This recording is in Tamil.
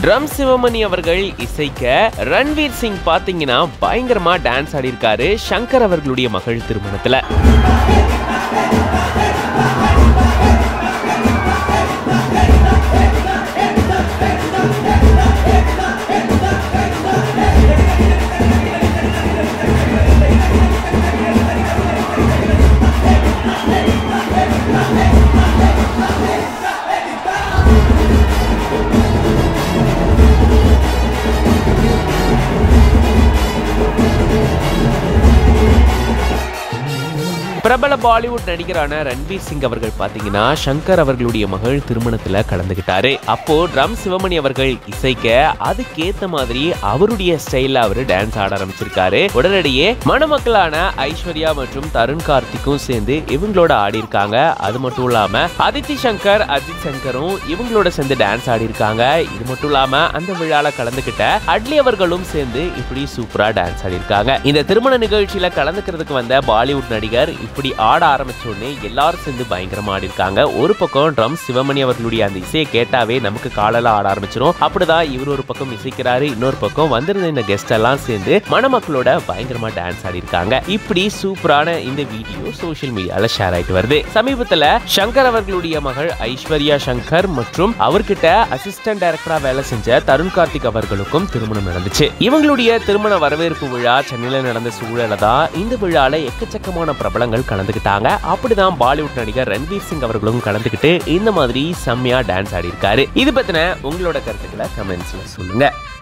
ட்ரம் சிவமணி அவர்கள் இசைக்க ரன்வீர் சிங் பாத்தீங்கன்னா பயங்கரமா டான்ஸ் ஆடி இருக்காரு சங்கர் அவர்களுடைய மகள் திருமணத்துல பிரபல பாலிவுட் நடிகரான ரன்வீர் சிங் அவர்கள் பாத்தீங்கன்னா சங்கர் அவர்களுடைய மகள் திருமணத்துல கலந்துகிட்டாரு அப்போ ட்ரம் சிவமணி அவர்கள் இசைக்க அதுக்கேத்த மாதிரி அவருடைய ஸ்டைல்ல அவரு டான்ஸ் ஆட ஆரம்பிச்சிருக்காரு உடனடியே மணமக்களான ஐஸ்வர்யா மற்றும் தருண் கார்த்திக்கும் சேர்ந்து இவங்களோட ஆடி இருக்காங்க அது மட்டும் இல்லாம அதித்தி சங்கர் அஜித் சங்கரும் இவங்களோட சேர்ந்து டான்ஸ் ஆடி இருக்காங்க இது மட்டும் இல்லாம அந்த விழால கலந்துகிட்ட அட்லி அவர்களும் சேர்ந்து இப்படி சூப்பரா டான்ஸ் ஆடி இருக்காங்க இந்த திருமண நிகழ்ச்சியில கலந்துக்கிறதுக்கு வந்த பாலிவுட் நடிகர் இப்படி ஆட ஆரம்பிச்ச உடனே எல்லாரும் சேர்ந்து பயங்கரமா ஆடி இருக்காங்க ஒரு பக்கம் ட்ரம் சிவமணி அவர்களுடைய அந்த இசையை கேட்டாவே நமக்கு காலெல்லாம் ஆட ஆரம்பிச்சிரும் அப்படிதான் இவர் ஒரு பக்கம் இசைக்கிறாரு இன்னொரு பக்கம் வந்திருந்த இந்த கெஸ்ட் எல்லாம் சேர்ந்து மணமக்களோட பயங்கரமா டான்ஸ் ஆடி இருக்காங்க இப்படி சூப்பரான இந்த வீடியோ சோஷியல் மீடியால ஷேர் ஆயிட்டு வருது சமீபத்துல சங்கர் அவர்களுடைய மகள் ஐஸ்வர்யா சங்கர் மற்றும் அவர்கிட்ட அசிஸ்டன்ட் டைரக்டரா வேலை செஞ்ச தருண் கார்த்திக் அவர்களுக்கும் திருமணம் நடந்துச்சு இவங்களுடைய திருமண வரவேற்பு விழா சென்னையில நடந்த சூழல தான் இந்த விழால எக்கச்சக்கமான பிரபலங்கள் கலந்துக்கிட்டாங்க அப்படிதான் பாலிவுட் நடிகர் ரன்வீர் சிங் அவர்களும் கலந்துக்கிட்டு இந்த மாதிரி செம்மையா டான்ஸ் ஆடி இருக்காரு இது பத்தின உங்களோட கருத்துக்களை கமெண்ட்ஸ்ல சொல்லுங்க